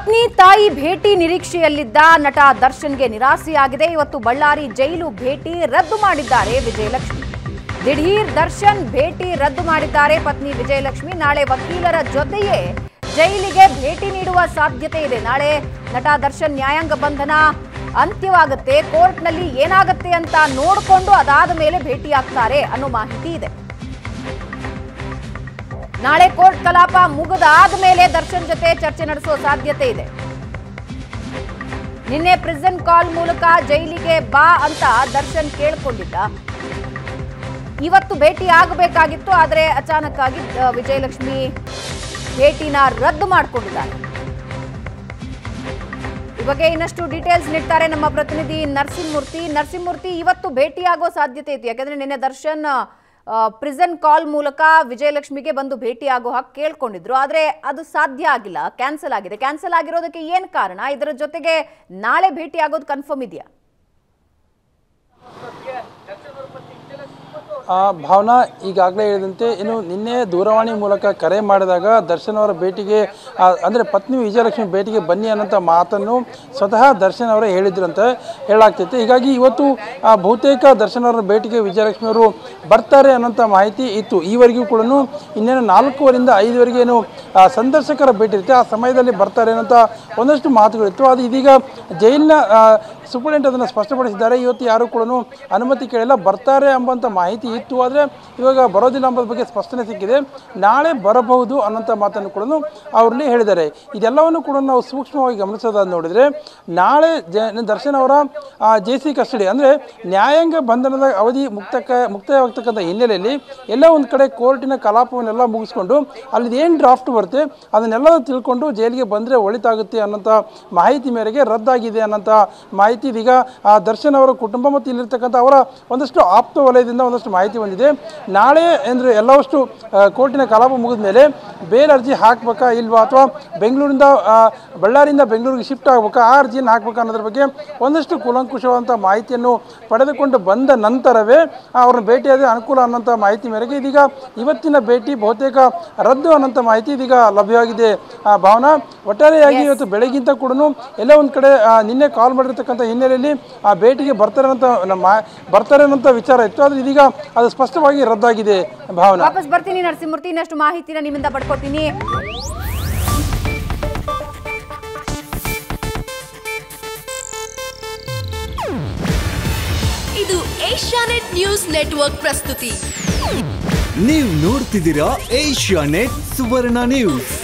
ಪತ್ನಿ ತಾಯಿ ಭೇಟಿ ನಿರೀಕ್ಷೆಯಲ್ಲಿದ್ದ ನಟ ದರ್ಶನ್ಗೆ ನಿರಾಸೆಯಾಗಿದೆ ಇವತ್ತು ಬಳ್ಳಾರಿ ಜೈಲು ಭೇಟಿ ರದ್ದು ಮಾಡಿದ್ದಾರೆ ವಿಜಯಲಕ್ಷ್ಮಿ ದಿಢೀರ್ ದರ್ಶನ್ ಭೇಟಿ ರದ್ದು ಮಾಡಿದ್ದಾರೆ ಪತ್ನಿ ವಿಜಯಲಕ್ಷ್ಮಿ ನಾಳೆ ವಕೀಲರ ಜೊತೆಯೇ ಜೈಲಿಗೆ ಭೇಟಿ ನೀಡುವ ಸಾಧ್ಯತೆ ಇದೆ ನಾಳೆ ನಟ ದರ್ಶನ್ ನ್ಯಾಯಾಂಗ ಬಂಧನ ಅಂತ್ಯವಾಗುತ್ತೆ ಕೋರ್ಟ್ನಲ್ಲಿ ಏನಾಗುತ್ತೆ ಅಂತ ನೋಡಿಕೊಂಡು ಅದಾದ ಮೇಲೆ ಭೇಟಿಯಾಗ್ತಾರೆ ಅನ್ನೋ ಮಾಹಿತಿ ಇದೆ ನಾಳೆ ಕೋರ್ಟ್ ಕಲಾಪ ಮುಗಿದಾದ ಮೇಲೆ ದರ್ಶನ್ ಜೊತೆ ಚರ್ಚೆ ನಡೆಸುವ ಸಾಧ್ಯತೆ ಇದೆ ನಿನ್ನೆ ಪ್ರಿಸನ್ ಕಾಲ್ ಮೂಲಕ ಜೈಲಿಗೆ ಬಾ ಅಂತ ದರ್ಶನ್ ಕೇಳ್ಕೊಂಡಿದ್ದ ಇವತ್ತು ಭೇಟಿ ಆಗಬೇಕಾಗಿತ್ತು ಆದರೆ ಅಚಾನಕ್ ಆಗಿ ಆ, ವಿಜಯಲಕ್ಷ್ಮಿ ಭೇಟಿನ ರದ್ದು ಮಾಡಿಕೊಂಡಿದ್ದಾರೆ ಈ ಬಗ್ಗೆ ಇನ್ನಷ್ಟು ಡೀಟೇಲ್ಸ್ ನೀಡ್ತಾರೆ ನಮ್ಮ ಪ್ರತಿನಿಧಿ ನರಸಿಂಹಮೂರ್ತಿ ನರಸಿಂಹಮೂರ್ತಿ ಇವತ್ತು ಭೇಟಿಯಾಗೋ ಸಾಧ್ಯತೆ ಇತ್ತು ಯಾಕಂದ್ರೆ ನಿನ್ನೆ ದರ್ಶನ್ ಪ್ರಿಸನ್ ಕಾಲ್ ಮೂಲಕ ವಿಜಯಲಕ್ಷ್ಮಿಗೆ ಬಂದು ಭೇಟಿ ಆಗೋ ಹಾಗೆ ಕೇಳ್ಕೊಂಡಿದ್ರು ಆದ್ರೆ ಅದು ಸಾಧ್ಯ ಆಗಿಲ್ಲ ಕ್ಯಾನ್ಸಲ್ ಆಗಿದೆ ಕ್ಯಾನ್ಸಲ್ ಆಗಿರೋದಕ್ಕೆ ಏನ್ ಕಾರಣ ಇದರ ಜೊತೆಗೆ ನಾಳೆ ಭೇಟಿ ಆಗೋದು ಕನ್ಫರ್ಮ್ ಇದೆಯಾ ಆ, ಭಾವನಾ ಈಗಾಗಲೇ ಹೇಳಿದಂತೆ ಇನ್ನು ನಿನ್ನೆ ದೂರವಾಣಿ ಮೂಲಕ ಕರೆ ಮಾಡಿದಾಗ ದರ್ಶನ್ ಅವರ ಭೇಟಿಗೆ ಆ, ಅಂದರೆ ಪತ್ನಿ ವಿಜಯಲಕ್ಷ್ಮಿ ಭೇಟಿಗೆ ಬನ್ನಿ ಅನ್ನೋಂಥ ಮಾತನ್ನು ಸ್ವತಃ ದರ್ಶನ್ ಅವರೇ ಹೇಳಿದ್ರಂತ ಹೇಳಾಗ್ತೈತೆ ಹೀಗಾಗಿ ಇವತ್ತು ಆ, ಬಹುತೇಕ ದರ್ಶನ್ ಅವರ ಭೇಟಿಗೆ ವಿಜಯಲಕ್ಷ್ಮಿ ಅವರು ಬರ್ತಾರೆ ಅನ್ನೋಂಥ ಮಾಹಿತಿ ಇತ್ತು ಈವರೆಗೂ ಕೂಡ ಇನ್ನೇನು ನಾಲ್ಕೂವರಿಂದ ಐದುವರೆಗೆ ಏನು ಆ, ಸಂದರ್ಶಕರ ಭೇಟಿ ಇರುತ್ತೆ ಆ ಸಮಯದಲ್ಲಿ ಬರ್ತಾರೆ ಅನ್ನೋಂಥ ಒಂದಷ್ಟು ಮಾತುಗಳಿತ್ತು ಅದು ಇದೀಗ ಜೈಲಿನ ಆ, ಸೂಪರಿಂಟೆಂಟ್ ಅದನ್ನು ಸ್ಪಷ್ಟಪಡಿಸಿದ್ದಾರೆ ಇವತ್ತು ಯಾರು ಕೂಡ ಅನುಮತಿ ಕೇಳಿಲ್ಲ ಬರ್ತಾರೆ ಎಂಬಂಥ ಮಾಹಿತಿ ಇತ್ತು ಆದರೆ ಇವಾಗ ಬರೋದಿಲ್ಲ ಎಂಬುದ್ರ ಬಗ್ಗೆ ಸ್ಪಷ್ಟನೆ ಸಿಕ್ಕಿದೆ ನಾಳೆ ಬರಬಹುದು ಅನ್ನೋಂಥ ಮಾತನ್ನು ಕೂಡ ಅವರಲ್ಲಿ ಹೇಳಿದ್ದಾರೆ ಇದೆಲ್ಲವನ್ನು ಕೂಡ ನಾವು ಸೂಕ್ಷ್ಮವಾಗಿ ಗಮನಿಸೋದಾದ ನೋಡಿದರೆ ನಾಳೆ ಜ ದರ್ಶನ್ ಅವರ ಜೆ ಸಿ ಕಸ್ಟಡಿ ಅಂದರೆ ನ್ಯಾಯಾಂಗ ಬಂಧನದ ಅವಧಿ ಮುಕ್ತಕ ಮುಕ್ತಾಯವಾಗ್ತಕ್ಕಂಥ ಹಿನ್ನೆಲೆಯಲ್ಲಿ ಎಲ್ಲ ಒಂದು ಕಡೆ ಕೋರ್ಟಿನ ಕಲಾಪವನ್ನೆಲ್ಲ ಮುಗಿಸ್ಕೊಂಡು ಅಲ್ಲಿ ಏನು ಡ್ರಾಫ್ಟ್ ಬರುತ್ತೆ ಅದನ್ನೆಲ್ಲ ತಿಳ್ಕೊಂಡು ಜೈಲಿಗೆ ಬಂದರೆ ಒಳಿತಾಗುತ್ತೆ ಅನ್ನೋಂಥ ಮಾಹಿತಿ ಮೇರೆಗೆ ರದ್ದಾಗಿದೆ ಅನ್ನೋಂಥ ಮಾಹಿತಿ ಇದೀಗ ಆ, ದರ್ಶನ್ ಅವರ ಕುಟುಂಬ ಮತ್ತು ಇಲ್ಲಿರ್ತಕ್ಕಂಥ ಅವರ ಒಂದಷ್ಟು ಆಪ್ತ ವಲಯದಿಂದ ಒಂದಷ್ಟು ಮಾಹಿತಿ ಬಂದಿದೆ ನಾಳೆ ಅಂದರೆ ಎಲ್ಲವಷ್ಟು ಆ, ಕೋರ್ಟಿನ ಕಲಾಪ ಮುಗಿದ ಮೇಲೆ ಬೇಲ್ ಅರ್ಜಿ ಹಾಕ್ಬೇಕಾ ಇಲ್ವಾ ಅಥವಾ ಬೆಂಗಳೂರಿಂದ ಆ, ಬಳ್ಳಾರಿಯಿಂದ ಬೆಂಗಳೂರಿಗೆ ಶಿಫ್ಟ್ ಆಗ್ಬೇಕಾ ಆ ಅರ್ಜಿಯನ್ನು ಹಾಕ್ಬೇಕಾ ಅನ್ನೋದ್ರ ಬಗ್ಗೆ ಒಂದಷ್ಟು ಕೂಲಂಕುಷವಾದಂಥ ಮಾಹಿತಿಯನ್ನು ಪಡೆದುಕೊಂಡು ಬಂದ ನಂತರವೇ ಅವ್ರನ್ನ ಭೇಟಿಯಾದ ಅನುಕೂಲ ಅನ್ನೋಂಥ ಮಾಹಿತಿ ಮೇರೆಗೆ ಇದೀಗ ಇವತ್ತಿನ ಭೇಟಿ ಬಹುತೇಕ ರದ್ದು ಅನ್ನೋಂಥ ಮಾಹಿತಿ ಇದೀಗ ಲಭ್ಯವಾಗಿದೆ ಆ, ಭಾವನಾ ಒಟ್ಟಾರೆಯಾಗಿ ಇವತ್ತು ಬೆಳಗಿಂತ ಕೂಡ ಎಲ್ಲ ಒಂದು ಕಡೆ ಆ, ನಿನ್ನೆ ಕಾಲ್ ಮಾಡಿರ್ತಕ್ಕಂಥ ಹಿನ್ನೆಲೆಯಲ್ಲಿ ಆ ಭೇಟಿಗೆ ಬರ್ತಾರೆ ಅಂತ ನಮ್ಮ ಬರ್ತಾರೆ ಅನ್ನೋಂಥ ವಿಚಾರ ಇತ್ತು ಆದರೆ ಇದೀಗ ಅದು ಸ್ಪಷ್ಟವಾಗಿ ರದ್ದಾಗಿದೆ ಭಾವನಾ ವಾಪಸ್ ಬರ್ತೀನಿ ನರಸಿಂಹಮೂರ್ತಿ ಇನ್ನಷ್ಟು ಮಾಹಿತಿನ ನಿಮ್ಮಿಂದ ಪಡ್ಕೋತೀನಿ ಇದು ಏಷ್ಯಾನೆಟ್ ನ್ಯೂಸ್ ನೆಟ್ವರ್ಕ್ ಪ್ರಸ್ತುತಿ ನೀವು ನೋಡ್ತಿದ್ದೀರಾ ಏಷ್ಯಾ ನೆಟ್ ಸುವರ್ಣ ನ್ಯೂಸ್